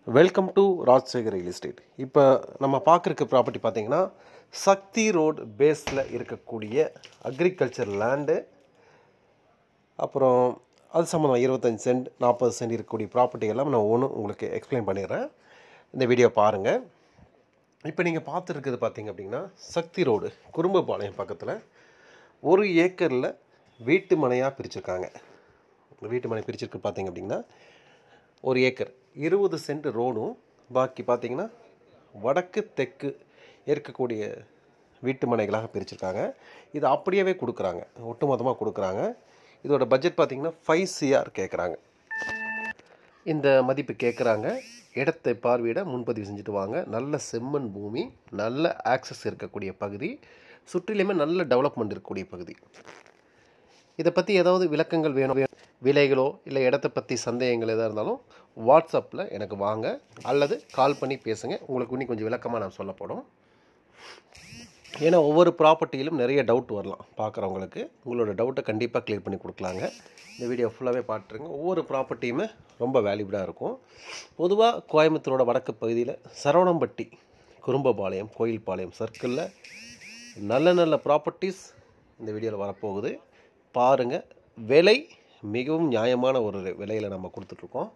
welcome to Rajasekar real estate இப்போ நம்ம பார்க்குறக்கு ப்ராப்பர்ட்டி பார்த்தீங்கன்னா சக்தி ரோடு பேஸில் இருக்கக்கூடிய அக்ரிகல்ச்சர் லேண்டு அப்புறம் அது சம்மந்தம் இருபத்தஞ்சி சென்ட் நாற்பது சென்ட் இருக்கக்கூடிய ப்ராப்பர்ட்டி எல்லாம் நான் ஒன்று உங்களுக்கு எக்ஸ்பிளைன் பண்ணிடுறேன் இந்த வீடியோ பாருங்கள் இப்போ நீங்கள் பார்த்துருக்குது பார்த்தீங்க அப்படின்னா சக்தி ரோடு குறும்பபாளையம் பக்கத்தில் ஒரு ஏக்கரில் வீட்டு மனையாக பிரிச்சிருக்காங்க வீட்டு மனை பிரிச்சிருக்கு பார்த்தீங்க அப்படின்னா ஒரு ஏக்கர் இருபது சென்ட் ரோடும் பாக்கி பார்த்தீங்கன்னா வடக்கு தெற்கு இருக்கக்கூடிய வீட்டு மனைகளாக பிரிச்சிருக்காங்க இது அப்படியே கொடுக்குறாங்க ஒட்டுமொத்தமாக கொடுக்குறாங்க இதோட பட்ஜெட் பார்த்தீங்கன்னா ஃபைவ் சிஆர் கேட்குறாங்க இந்த மதிப்பு கேட்குறாங்க இடத்தை பார்வையிட முன்பதிவு செஞ்சுட்டு வாங்க நல்ல செம்மண் பூமி நல்ல ஆக்சஸ் இருக்கக்கூடிய பகுதி சுற்றிலுமே நல்ல டெவலப்மெண்ட் இருக்கக்கூடிய பகுதி இதை பற்றி ஏதாவது விளக்கங்கள் வேணும் விலைகளோ இல்லை இடத்த பற்றி சந்தேகங்கள் எதாக இருந்தாலும் வாட்ஸ்அப்பில் எனக்கு வாங்க அல்லது கால் பண்ணி பேசுங்க உங்களுக்கு இன்னும் கொஞ்சம் விளக்கமாக நான் சொல்லப்படும் ஏன்னா ஒவ்வொரு ப்ராப்பர்ட்டியிலும் நிறைய டவுட் வரலாம் பார்க்குறவங்களுக்கு உங்களோட டவுட்டை கண்டிப்பாக க்ளியர் பண்ணி கொடுக்கலாங்க இந்த வீடியோ ஃபுல்லாகவே பார்த்துருங்க ஒவ்வொரு ப்ராப்பர்ட்டியுமே ரொம்ப வேல்யூபிளாக இருக்கும் பொதுவாக கோயம்புத்தூரோட வடக்கு பகுதியில் சரவணம்பட்டி குறும்பபாளையம் கோயில்பாளையம் சர்க்கிளில் நல்ல நல்ல ப்ராப்பர்ட்டிஸ் இந்த வீடியோவில் வரப்போகுது பாருங்கள் விலை மிகவும் நியாயமான ஒரு விலையில் நம்ம கொடுத்துட்ருக்கோம்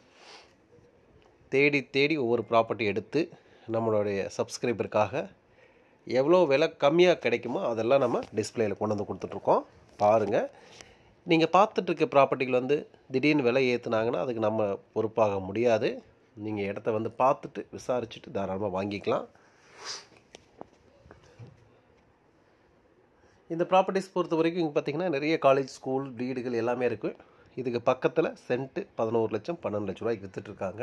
தேடி தேடி ஒவ்வொரு ப்ராப்பர்ட்டி எடுத்து நம்மளுடைய சப்ஸ்கிரைபருக்காக எவ்வளோ விலை கம்மியாக கிடைக்குமோ அதெல்லாம் நம்ம டிஸ்பிளேயில் கொண்டு வந்து கொடுத்துட்ருக்கோம் பாருங்கள் நீங்கள் பார்த்துட்ருக்க ப்ராப்பர்ட்டிகள் வந்து திடீர்னு விலை ஏற்றுனாங்கன்னா அதுக்கு நம்ம பொறுப்பாக முடியாது நீங்கள் இடத்த வந்து பார்த்துட்டு விசாரிச்சுட்டு தாராளமாக வாங்கிக்கலாம் இந்த ப்ராப்பர்ட்டிஸ் பொறுத்த வரைக்கும் இங்கே பார்த்தீங்கன்னா நிறைய காலேஜ் ஸ்கூல் வீடுகள் எல்லாமே இருக்குது இதுக்கு பக்கத்தில் சென்ட்டு பதினோரு லட்சம் பன்னெண்டு லட்ச ரூபாய்க்கு விற்றுட்ருக்காங்க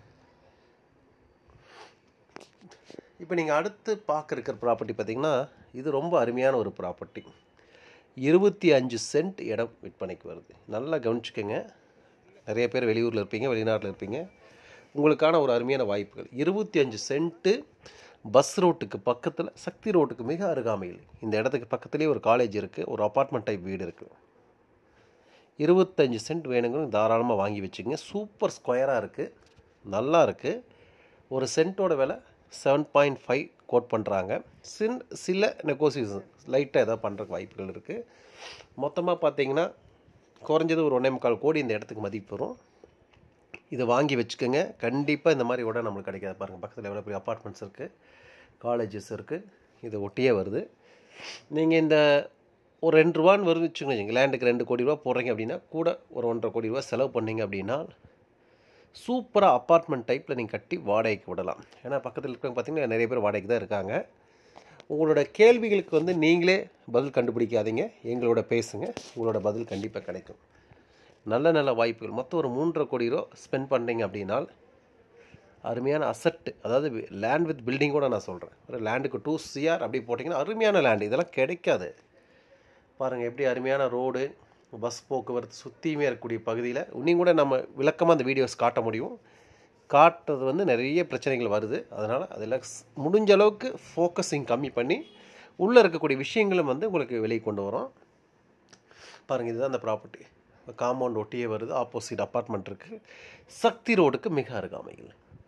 இப்போ நீங்கள் அடுத்து பார்க்க இருக்கிற ப்ராப்பர்ட்டி பார்த்தீங்கன்னா இது ரொம்ப அருமையான ஒரு ப்ராப்பர்ட்டி இருபத்தி அஞ்சு சென்ட் இடம் விற்பனைக்கு வருது நல்லா கவனிச்சுக்கோங்க நிறைய பேர் வெளியூரில் இருப்பீங்க வெளிநாட்டில் இருப்பீங்க உங்களுக்கான ஒரு அருமையான வாய்ப்புகள் இருபத்தி அஞ்சு சென்ட்டு பஸ் ரோட்டுக்கு பக்கத்தில் சக்தி ரோட்டுக்கு மிக அருகாமையில் இந்த இடத்துக்கு பக்கத்துலேயே ஒரு காலேஜ் இருக்குது ஒரு அப்பார்ட்மெண்ட் டைப் வீடு இருக்குது இருபத்தஞ்சி சென்ட் வேணுங்க தாராளமாக வாங்கி வச்சுங்க சூப்பர் ஸ்கொயராக இருக்குது நல்லா இருக்குது ஒரு சென்ட்டோட விலை செவன் பாயிண்ட் ஃபைவ் கோட் பண்ணுறாங்க சின் சில நெகோசியேஷன் லைட்டாக எதாவது பண்ணுறக்கு வாய்ப்புகள் இருக்குது மொத்தமாக பார்த்தீங்கன்னா குறைஞ்சது ஒரு ஒன்றே முக்கால் கோடி இந்த இடத்துக்கு மதிப்பு வரும் இதை வாங்கி வச்சுக்கோங்க கண்டிப்பாக இந்த மாதிரி இடம் நம்மளுக்கு கிடைக்காது பாருங்கள் பக்கத்தில் எவ்வளோ பெரிய அப்பார்ட்மெண்ட்ஸ் இருக்குது காலேஜஸ் இருக்குது இதை ஒட்டியே வருது நீங்கள் இந்த ஒரு ரெண்டு ரூபான்னு வருது வச்சுக்கோங்க லேண்டுக்கு ரெண்டு கோடி ரூபா போடுறீங்க அப்படின்னா கூட ஒரு ஒன்றரை கோடி ரூபா செலவு பண்ணீங்க அப்படின்னா சூப்பராக அப்பார்ட்மெண்ட் டைப்பில் நீங்கள் கட்டி வாடகைக்கு விடலாம் ஏன்னா பக்கத்தில் இருக்கிறவங்க பார்த்தீங்கன்னா நிறைய பேர் வாடகைக்கு தான் இருக்காங்க உங்களோட கேள்விகளுக்கு வந்து நீங்களே பதில் கண்டுபிடிக்காதீங்க எங்களோட பேசுங்க உங்களோட பதில் கண்டிப்பாக கிடைக்கும் நல்ல நல்ல வாய்ப்புகள் மொத்தம் ஒரு மூன்றரை கோடி ரூபா ஸ்பெண்ட் பண்ணுறீங்க அப்படின்னா அருமையான அசட்டு அதாவது லேண்ட் வித் பில்டிங்கோட நான் சொல்கிறேன் ஒரு லேண்டுக்கு டூ சிஆர் அப்படி போட்டிங்கன்னா அருமையான லேண்டு இதெல்லாம் கிடைக்காது பாருங்கள் எப்படி அருமையான ரோடு பஸ் போக்குவரத்து சுற்றியுமே இருக்கக்கூடிய பகுதியில் இன்னும் கூட நம்ம விளக்கமாக அந்த வீடியோஸ் காட்ட முடியும் காட்டுறது வந்து நிறைய பிரச்சனைகள் வருது அதனால் அதில் முடிஞ்ச அளவுக்கு ஃபோக்கஸிங் கம்மி பண்ணி உள்ளே இருக்கக்கூடிய விஷயங்களும் வந்து உங்களுக்கு வெளியே கொண்டு வரோம் பாருங்கள் இதுதான் அந்த ப்ராப்பர்ட்டி காம்பவுண்ட் ஒட்டியே வருது ஆப்போசிட் அப்பார்ட்மெண்ட் இருக்குது சக்தி ரோடுக்கு மிக அருகாமையில்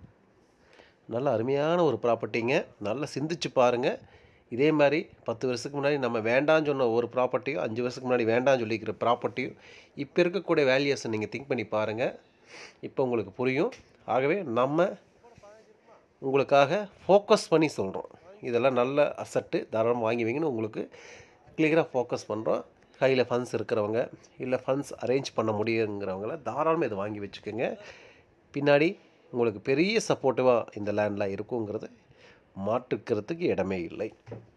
நல்ல அருமையான ஒரு ப்ராப்பர்ட்டிங்க நல்லா சிந்திச்சு பாருங்கள் இதே மாதிரி பத்து வருஷத்துக்கு முன்னாடி நம்ம வேண்டாம்னு சொன்ன ஒரு ப்ராப்பர்ட்டியும் அஞ்சு வருஷத்துக்கு முன்னாடி வேண்டாம்னு சொல்லிக்கிற ப்ராப்பர்ட்டியும் இப்போ இருக்கக்கூடிய வேல்யூஸை நீங்கள் திங்க் பண்ணி பாருங்கள் இப்போ உங்களுக்கு புரியும் ஆகவே நம்ம உங்களுக்காக ஃபோக்கஸ் பண்ணி சொல்கிறோம் இதெல்லாம் நல்ல அசட்டு தாராளமாக வாங்கி வைங்கன்னு உங்களுக்கு கிளியராக ஃபோக்கஸ் பண்ணுறோம் கையில் ஃபண்ட்ஸ் இருக்கிறவங்க இல்லை ஃபண்ட்ஸ் அரேஞ்ச் பண்ண முடியுங்கிறவங்கள தாராளமாக இதை வாங்கி வச்சுக்கோங்க பின்னாடி உங்களுக்கு பெரிய சப்போர்ட்டிவாக இந்த லேண்டில் இருக்குங்கிறது மாற்றுக்கிறதுக்கு இடமே இல்லை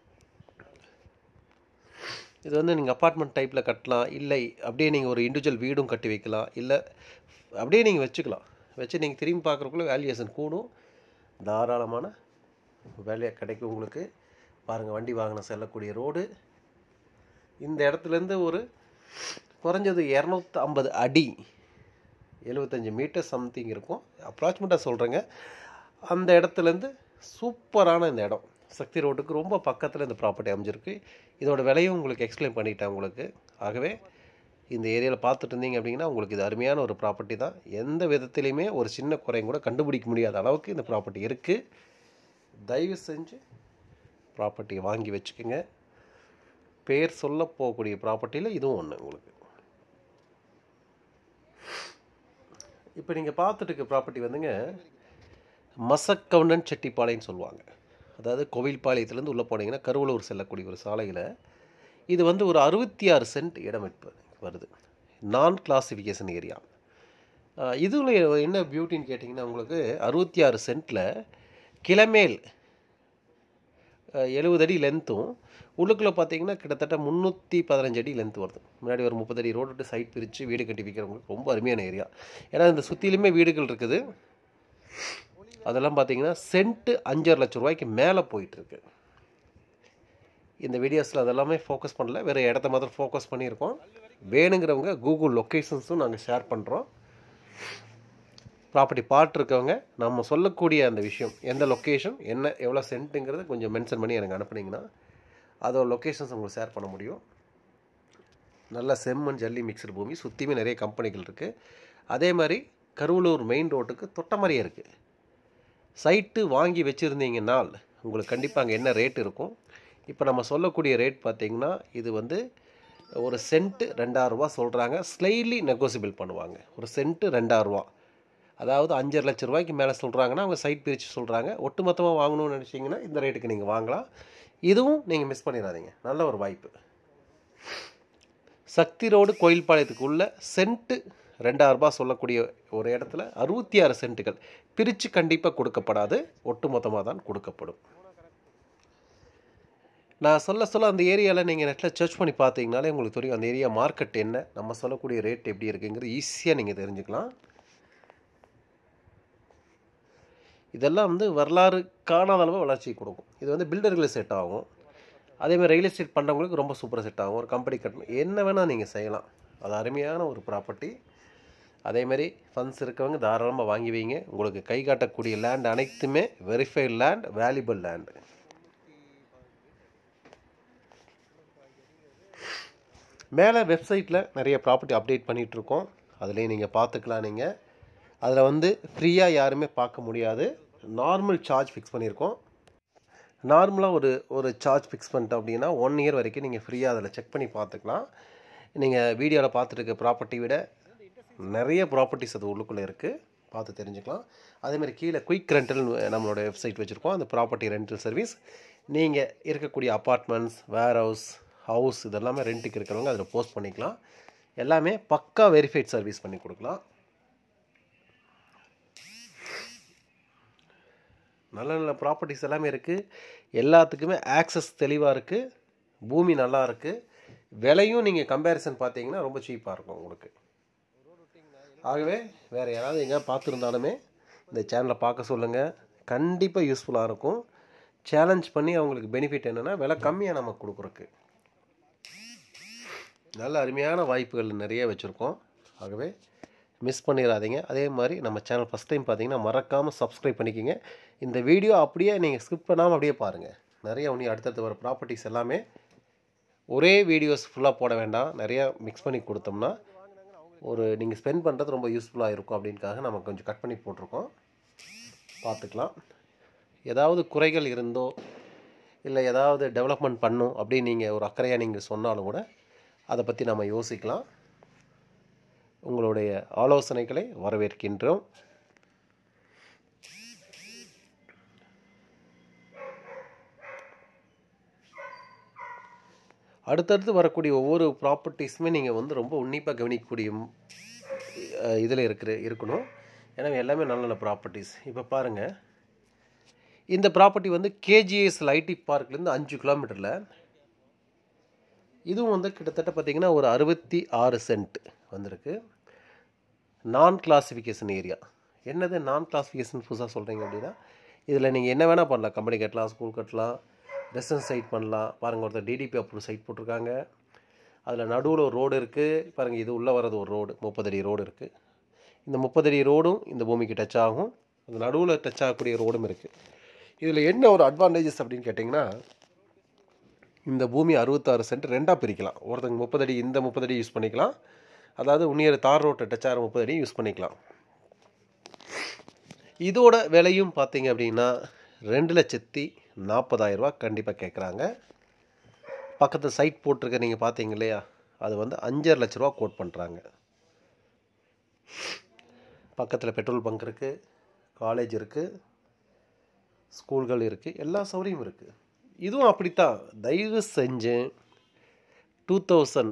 இது வந்து நீங்கள் அப்பார்ட்மெண்ட் டைப்பில் கட்டலாம் இல்லை அப்படியே நீங்கள் ஒரு இண்டிவிஜுவல் வீடும் கட்டி வைக்கலாம் இல்லை அப்படியே நீங்கள் வச்சுக்கலாம் வச்சு நீங்கள் திரும்பி பார்க்குறக்குள்ள வேல்யூஷன் கூடும் தாராளமான வேலையாக கிடைக்கும் உங்களுக்கு பாருங்கள் வண்டி வாகனம் செல்லக்கூடிய ரோடு இந்த இடத்துலேருந்து ஒரு குறைஞ்சது இரநூத்தி ஐம்பது அடி எழுபத்தஞ்சி மீட்டர் சம்திங் இருக்கும் அப்ராக்சிமேட்டாக சொல்கிறேங்க அந்த இடத்துலேருந்து சூப்பரான இந்த இடம் சக்தி ரோட்டுக்கு ரொம்ப பக்கத்தில் இந்த ப்ராப்பர்ட்டி அமைஞ்சிருக்கு இதோட விலையும் உங்களுக்கு எக்ஸ்பிளைன் பண்ணிட்டேன் உங்களுக்கு ஆகவே இந்த ஏரியாவில் பார்த்துட்டு இருந்தீங்க அப்படின்னா உங்களுக்கு இது அருமையான ஒரு ப்ராப்பர்ட்டி தான் எந்த விதத்துலையுமே ஒரு சின்ன குறையும் கூட கண்டுபிடிக்க முடியாத அளவுக்கு இந்த ப்ராப்பர்ட்டி இருக்குது தயவு செஞ்சு ப்ராப்பர்ட்டியை வாங்கி வச்சுக்கோங்க பேர் சொல்ல போகக்கூடிய ப்ராப்பர்ட்டியில் இதுவும் ஒன்று உங்களுக்கு இப்போ நீங்கள் பார்த்துட்டு இருக்க ப்ராப்பர்ட்டி வந்துங்க மசக்கவுண்டன் செட்டிப்பாளையம்னு சொல்லுவாங்க அதாவது கோவில்பாளையத்துலேருந்து உள்ளே போனீங்கன்னா கருவலூர் செல்லக்கூடிய ஒரு சாலையில் இது வந்து ஒரு அறுபத்தி ஆறு சென்ட் இடம் இப்ப வருது நான் கிளாசிஃபிகேஷன் ஏரியா இதில் என்ன பியூட்டின்னு கேட்டிங்கன்னா உங்களுக்கு அறுபத்தி ஆறு சென்ட்டில் கிளமேல் எழுபது அடி லென்த்தும் உள்ளுக்குள்ளே பார்த்தீங்கன்னா கிட்டத்தட்ட முந்நூற்றி பதினஞ்சு அடி லென்த் வருது முன்னாடி ஒரு முப்பது அடி ரோடு விட்டு சைட் பிரித்து வீடு கட்டி விற்கிறவங்களுக்கு ரொம்ப அருமையான ஏரியா ஏன்னா இந்த சுற்றிலுமே வீடுகள் இருக்குது அதெல்லாம் பார்த்தீங்கன்னா சென்ட்டு அஞ்சரை லட்ச ரூபாய்க்கு மேலே போயிட்டுருக்கு இந்த வீடியோஸில் அதெல்லாமே ஃபோக்கஸ் பண்ணல வேறு இடத்த மாத்திரம் ஃபோக்கஸ் பண்ணியிருக்கோம் வேணுங்கிறவங்க கூகுள் லொக்கேஷன்ஸும் நாங்கள் ஷேர் பண்ணுறோம் ப்ராப்பர்ட்டி பார்த்துருக்கவங்க நம்ம சொல்லக்கூடிய அந்த விஷயம் எந்த லொக்கேஷன் என்ன எவ்வளோ சென்ட்டுங்கிறத கொஞ்சம் மென்ஷன் பண்ணி எனக்கு அனுப்புனீங்கன்னா அதோட லொக்கேஷன்ஸ் உங்களுக்கு ஷேர் பண்ண முடியும் நல்ல செம்மண் ஜல்லி மிக்சர் பூமி சுற்றியுமே நிறைய கம்பெனிகள் இருக்குது அதே மாதிரி கருவலூர் மெயின் ரோட்டுக்கு தொட்ட மாதிரியே இருக்குது சைட்டு வாங்கி வச்சுருந்தீங்கன்னால் உங்களுக்கு கண்டிப்பாக அங்கே என்ன ரேட் இருக்கும் இப்போ நம்ம சொல்லக்கூடிய ரேட் பார்த்திங்கன்னா இது வந்து ஒரு சென்ட்டு ரெண்டாயிரரூபா சொல்கிறாங்க ஸ்லைட்லி நெகோசியபிள் பண்ணுவாங்க ஒரு சென்ட்டு ரெண்டாயிரரூபா அதாவது அஞ்சரை லட்ச ரூபாய்க்கு மேலே சொல்கிறாங்கன்னா அவங்க சைட் பிரித்து சொல்கிறாங்க ஒட்டுமொத்தமாக வாங்கணும்னு நினச்சிங்கன்னா இந்த ரேட்டுக்கு நீங்கள் வாங்கலாம் இதுவும் நீங்கள் மிஸ் பண்ணிடாதீங்க நல்ல ஒரு வாய்ப்பு சக்தி ரோடு கோயில்பாளையத்துக்கு உள்ள சென்ட்டு ரெண்டாயிரரூபா சொல்லக்கூடிய ஒரு இடத்துல அறுபத்தி ஆறு சென்ட்டுகள் பிரித்து கண்டிப்பாக கொடுக்கப்படாது ஒட்டுமொத்தமாக தான் கொடுக்கப்படும் நான் சொல்ல சொல்ல அந்த ஏரியாவில் நீங்கள் நெட்டில் சர்ச் பண்ணி பார்த்தீங்கனாலே உங்களுக்கு தெரியும் அந்த ஏரியா மார்க்கெட் என்ன நம்ம சொல்லக்கூடிய ரேட் எப்படி இருக்குங்கிறது ஈஸியாக நீங்கள் தெரிஞ்சுக்கலாம் இதெல்லாம் வந்து வரலாறு காணாத அளவு வளர்ச்சி கொடுக்கும் இது வந்து பில்டர்களுக்கு செட் ஆகும் அதேமாதிரி ரியல் எஸ்டேட் பண்ணுறவங்களுக்கு ரொம்ப சூப்பராக செட் ஆகும் ஒரு கம்பெனி கட்டணும் என்ன வேணால் நீங்கள் செய்யலாம் அது அருமையான ஒரு ப்ராப்பர்ட்டி அதேமாரி ஃபண்ட்ஸ் இருக்கவங்க தாராளமாக வாங்கி வைங்க உங்களுக்கு கை காட்டக்கூடிய லேண்ட் அனைத்துமே வெரிஃபைட் லேண்ட் வேல்யூபிள் லேண்டு மேலே வெப்சைட்டில் நிறைய ப்ராப்பர்ட்டி அப்டேட் பண்ணிகிட்ருக்கோம் அதுலேயும் நீங்கள் பார்த்துக்கலாம் நீங்கள் அதில் வந்து ஃப்ரீயாக யாருமே பார்க்க முடியாது நார்மல் சார்ஜ் ஃபிக்ஸ் பண்ணியிருக்கோம் நார்மலாக ஒரு ஒரு சார்ஜ் ஃபிக்ஸ் பண்ணிட்டோம் அப்படின்னா ஒன் இயர் வரைக்கும் நீங்கள் ஃப்ரீயாக அதில் செக் பண்ணி பார்த்துக்கலாம் நீங்கள் வீடியோவில் பார்த்துருக்க ப்ராப்பர்ட்டி விட நிறைய ப்ராப்பர்ட்டிஸ் அது உள்ளுக்குள்ளே இருக்குது பார்த்து தெரிஞ்சுக்கலாம் அதேமாதிரி கீழே குயிக் ரெண்டல் நம்மளோட வெப்சைட் வச்சுருக்கோம் அந்த ப்ராப்பர்ட்டி ரெண்டல் சர்வீஸ் நீங்கள் இருக்கக்கூடிய அப்பார்ட்மெண்ட்ஸ் வேர் ஹவுஸ் ஹவுஸ் இதெல்லாமே ரெண்ட்டுக்கு இருக்கிறவங்க அதில் போஸ்ட் பண்ணிக்கலாம் எல்லாமே பக்கா வெரிஃபைட் சர்வீஸ் பண்ணி கொடுக்கலாம் நல்ல நல்ல ப்ராப்பர்ட்டிஸ் எல்லாமே இருக்குது எல்லாத்துக்குமே ஆக்சஸ் தெளிவாக இருக்குது பூமி நல்லா இருக்குது விலையும் நீங்கள் கம்பேரிசன் பார்த்தீங்கன்னா ரொம்ப சீப்பாக இருக்கும் உங்களுக்கு ஆகவே வேறு யாராவது எங்கேயா பார்த்துருந்தாலுமே இந்த சேனலை பார்க்க சொல்லுங்கள் கண்டிப்பாக யூஸ்ஃபுல்லாக இருக்கும் சேலஞ்ச் பண்ணி அவங்களுக்கு பெனிஃபிட் என்னென்னா விலை கம்மியாக நமக்கு கொடுக்குறக்கு நல்ல அருமையான வாய்ப்புகள் நிறைய வச்சுருக்கோம் ஆகவே மிஸ் பண்ணிடாதீங்க அதே மாதிரி நம்ம சேனல் ஃபஸ்ட் டைம் பார்த்தீங்கன்னா மறக்காமல் சப்ஸ்கிரைப் பண்ணிக்கோங்க இந்த வீடியோ அப்படியே நீங்கள் ஸ்கிப் பண்ணாமல் அப்படியே பாருங்கள் நிறைய உனி அடுத்தடுத்து வர ப்ராப்பர்ட்டிஸ் எல்லாமே ஒரே வீடியோஸ் ஃபுல்லாக போட வேண்டாம் நிறையா மிக்ஸ் பண்ணி கொடுத்தோம்னா ஒரு நீங்கள் ஸ்பெண்ட் பண்ணுறது ரொம்ப யூஸ்ஃபுல்லாக இருக்கும் அப்படின்காக நம்ம கொஞ்சம் கட் பண்ணி போட்டிருக்கோம் பார்த்துக்கலாம் ஏதாவது குறைகள் இருந்தோ இல்லை ஏதாவது டெவலப்மெண்ட் பண்ணும் அப்படின்னு நீங்கள் ஒரு அக்கறையாக நீங்கள் சொன்னாலும் கூட அதை பற்றி நம்ம யோசிக்கலாம் உங்களுடைய ஆலோசனைகளை வரவேற்கின்றோம் அடுத்தடுத்து வரக்கூடிய ஒவ்வொரு ப்ராப்பர்ட்டிஸுமே நீங்கள் வந்து ரொம்ப உன்னிப்பாக கவனிக்கக்கூடிய இதில் இருக்கிற இருக்கணும் ஏன்னா எல்லாமே நல்ல நல்ல ப்ராப்பர்ட்டிஸ் இப்போ பாருங்கள் இந்த ப்ராப்பர்ட்டி வந்து கேஜிஎஸ் ஐடி பார்க்லேருந்து அஞ்சு கிலோமீட்டரில் இதுவும் வந்து கிட்டத்தட்ட பார்த்திங்கன்னா ஒரு அறுபத்தி ஆறு சென்ட் வந்திருக்கு நான் கிளாஸிஃபிகேஷன் ஏரியா என்னது நான் கிளாஸிஃபிகேஷன் புதுசாக சொல்கிறீங்க அப்படின்னா இதில் நீங்கள் என்ன வேணால் பண்ணலாம் கம்பெனி கட்டலாம் ஸ்கூல் கட்டலாம் ரெசிடன்ஸ் சைட் பண்ணலாம் பாருங்கள் ஒருத்தர் டிடிபி அப்ரூவ் சைட் போட்டிருக்காங்க அதில் நடுவில் ஒரு ரோடு இருக்குது பாருங்கள் இது உள்ளே வர்றது ஒரு ரோடு முப்பது அடி ரோடு இருக்குது இந்த முப்பது அடி ரோடும் இந்த பூமிக்கு டச் ஆகும் அந்த நடுவில் டச் ஆகக்கூடிய ரோடும் இருக்குது இதில் என்ன ஒரு அட்வான்டேஜஸ் அப்படின்னு கேட்டிங்கன்னா இந்த பூமி அறுபத்தாறு சென்ட் ரெண்டாக பிரிக்கலாம் ஒருத்தங்க முப்பது அடி இந்த முப்பது அடி யூஸ் பண்ணிக்கலாம் அதாவது உன்னியர் தார் ரோட்டை டச்சார் முப்பது அடி யூஸ் பண்ணிக்கலாம் இதோட விலையும் பார்த்தீங்க அப்படின்னா ரெண்டு லட்சத்தி நாற்பதாயிரரூபா கண்டிப்பாக கேட்குறாங்க பக்கத்து சைட் போட்டிருக்க நீங்கள் பார்த்தீங்க இல்லையா அது வந்து அஞ்சரை லட்ச ரூபா கோட் பண்ணுறாங்க பக்கத்தில் பெட்ரோல் பங்க் இருக்குது காலேஜ் இருக்குது ஸ்கூல்கள் இருக்குது எல்லா சௌகரியமும் இருக்குது இதுவும் அப்படித்தான் தயவு செஞ்சு two thousand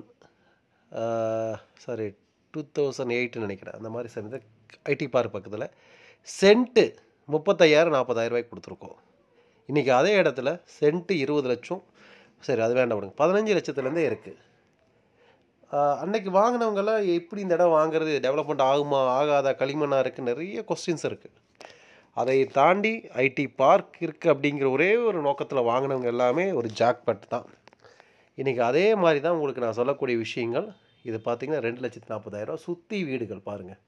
sorry two thousand எயிட்னு நினைக்கிறேன் அந்த மாதிரி சமயத்தில் ஐடி பார்க் பக்கத்தில் சென்ட்டு முப்பத்தையாயிரம் நாற்பதாயிரம் ரூபாய்க்கு கொடுத்துருக்கோம் இன்றைக்கி அதே இடத்துல சென்ட்டு இருபது லட்சம் சரி அது வேண்டாம் விடுங்க பதினஞ்சு லட்சத்துலேருந்தே இருக்குது அன்னைக்கு வாங்கினவங்கெல்லாம் எப்படி இந்த இடம் வாங்குறது டெவலப்மெண்ட் ஆகுமா ஆகாதா களிமண்ணாக இருக்குது நிறைய கொஸ்டின்ஸ் இருக்குது அதை தாண்டி ஐடி பார்க் இருக்குது அப்படிங்கிற ஒரே ஒரு நோக்கத்தில் வாங்கினவங்க எல்லாமே ஒரு ஜாக்பட் தான் இன்றைக்கி அதே மாதிரி தான் உங்களுக்கு நான் சொல்லக்கூடிய விஷயங்கள் இது பார்த்தீங்கன்னா ரெண்டு லட்சத்தி நாற்பதாயிரம் சுற்றி வீடுகள் பாருங்கள்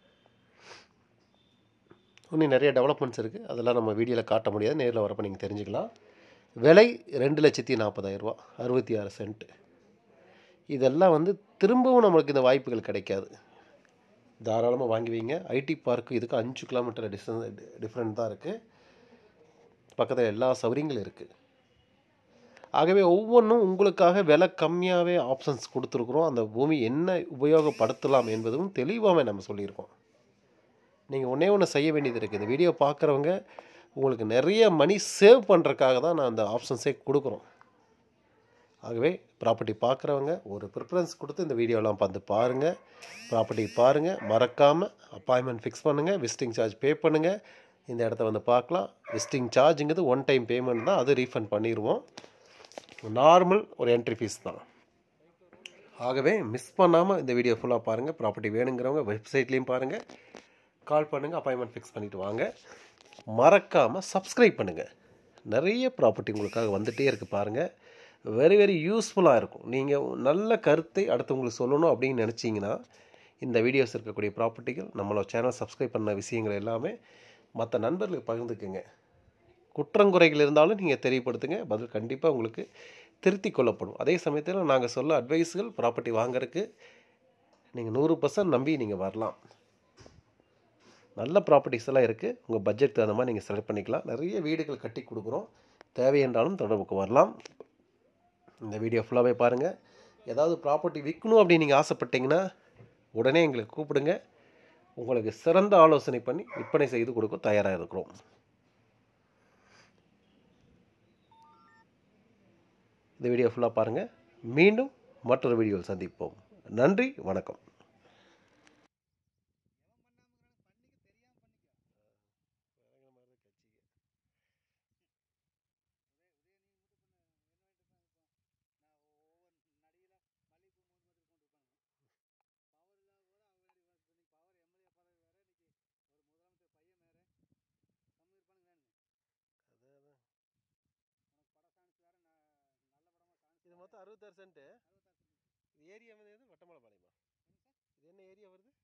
இன்னும் நிறைய டெவலப்மெண்ட்ஸ் இருக்குது அதெல்லாம் நம்ம வீடியோவில் காட்ட முடியாது நேரில் வரப்போ நீங்கள் தெரிஞ்சுக்கலாம் விலை ரெண்டு லட்சத்தி நாற்பதாயிரரூபா அறுபத்தி ஆறு சென்ட் இதெல்லாம் வந்து திரும்பவும் நம்மளுக்கு இந்த வாய்ப்புகள் கிடைக்காது தாராளமாக வாங்கி வைங்க ஐடி பார்க்கு இதுக்கு அஞ்சு கிலோமீட்டர் டிஸ்டன்ஸ் டிஃப்ரெண்ட் தான் இருக்குது பக்கத்தில் எல்லா சௌகரியங்களும் இருக்குது ஆகவே ஒவ்வொன்றும் உங்களுக்காக விலை கம்மியாகவே ஆப்ஷன்ஸ் கொடுத்துருக்குறோம் அந்த பூமி என்ன உபயோகப்படுத்தலாம் என்பதும் தெளிவாகவே நம்ம சொல்லியிருக்கோம் நீங்கள் ஒன்றே ஒன்று செய்ய வேண்டியது இருக்குது இந்த வீடியோ பார்க்குறவங்க உங்களுக்கு நிறைய மணி சேவ் பண்ணுறதுக்காக தான் நான் அந்த ஆப்ஷன்ஸே கொடுக்குறோம் ஆகவே ப்ராப்பர்ட்டி பார்க்குறவங்க ஒரு ப்ரிஃபரன்ஸ் கொடுத்து இந்த வீடியோலாம் பார்த்து பாருங்கள் ப்ராப்பர்ட்டி பாருங்கள் மறக்காமல் அப்பாயின்மெண்ட் ஃபிக்ஸ் பண்ணுங்கள் விசிட்டிங் சார்ஜ் பே பண்ணுங்கள் இந்த இடத்த வந்து பார்க்கலாம் விசிட்டிங் சார்ஜுங்கிறது ஒன் டைம் பேமெண்ட் தான் அது ரீஃபண்ட் பண்ணிடுவோம் நார்மல் ஒரு என்ட்ரி ஃபீஸ் தான் ஆகவே மிஸ் பண்ணாமல் இந்த வீடியோ ஃபுல்லாக பாருங்கள் ப்ராப்பர்ட்டி வேணுங்கிறவங்க வெப்சைட்லேயும் பாருங்கள் கால் பண்ணுங்கள் அப்பாயின்மெண்ட் ஃபிக்ஸ் பண்ணிவிட்டு வாங்க மறக்காமல் சப்ஸ்கிரைப் பண்ணுங்கள் நிறைய ப்ராப்பர்ட்டி உங்களுக்காக வந்துகிட்டே இருக்குது பாருங்கள் வெரி வெரி யூஸ்ஃபுல்லாக இருக்கும் நீங்கள் நல்ல கருத்தை அடுத்தவங்களுக்கு சொல்லணும் அப்படின்னு நினச்சிங்கன்னா இந்த வீடியோஸ் இருக்கக்கூடிய ப்ராப்பர்ட்டிகள் நம்மளோட சேனல் சப்ஸ்கிரைப் பண்ண விஷயங்கள் எல்லாமே மற்ற நண்பர்களுக்கு பகிர்ந்துக்குங்க குற்றங்குறைகள் இருந்தாலும் நீங்கள் தெரியப்படுத்துங்க பதில் கண்டிப்பாக உங்களுக்கு திருத்தி கொள்ளப்படும் அதே சமயத்தில் நாங்கள் சொல்ல அட்வைஸுகள் ப்ராப்பர்ட்டி வாங்குறதுக்கு நீங்கள் நூறு பர்சன்ட் நம்பி நீங்கள் வரலாம் நல்ல ப்ராப்பர்ட்டிஸ் எல்லாம் இருக்குது உங்கள் பட்ஜெட் தகுந்த மாதிரி நீங்கள் செலக்ட் பண்ணிக்கலாம் நிறைய வீடுகள் கட்டி கொடுக்குறோம் தேவை என்றாலும் தொடர்புக்கு வரலாம் இந்த வீடியோ ஃபுல்லாகவே பாருங்கள் ஏதாவது ப்ராப்பர்ட்டி விற்கணும் அப்படின்னு நீங்கள் ஆசைப்பட்டீங்கன்னா உடனே எங்களுக்கு கூப்பிடுங்க உங்களுக்கு சிறந்த ஆலோசனை பண்ணி விற்பனை செய்து கொடுக்க தயாராக இருக்கிறோம் இந்த வீடியோ ஃபுல்லாக பாருங்கள் மீண்டும் மற்றொரு வீடியோவில் சந்திப்போம் நன்றி வணக்கம் இது மொத்தம் அறுபத்தாறு சென்ட்டு ஏரியா வந்து எது வட்டமலைப்பாளையமா இது என்ன ஏரியா வருது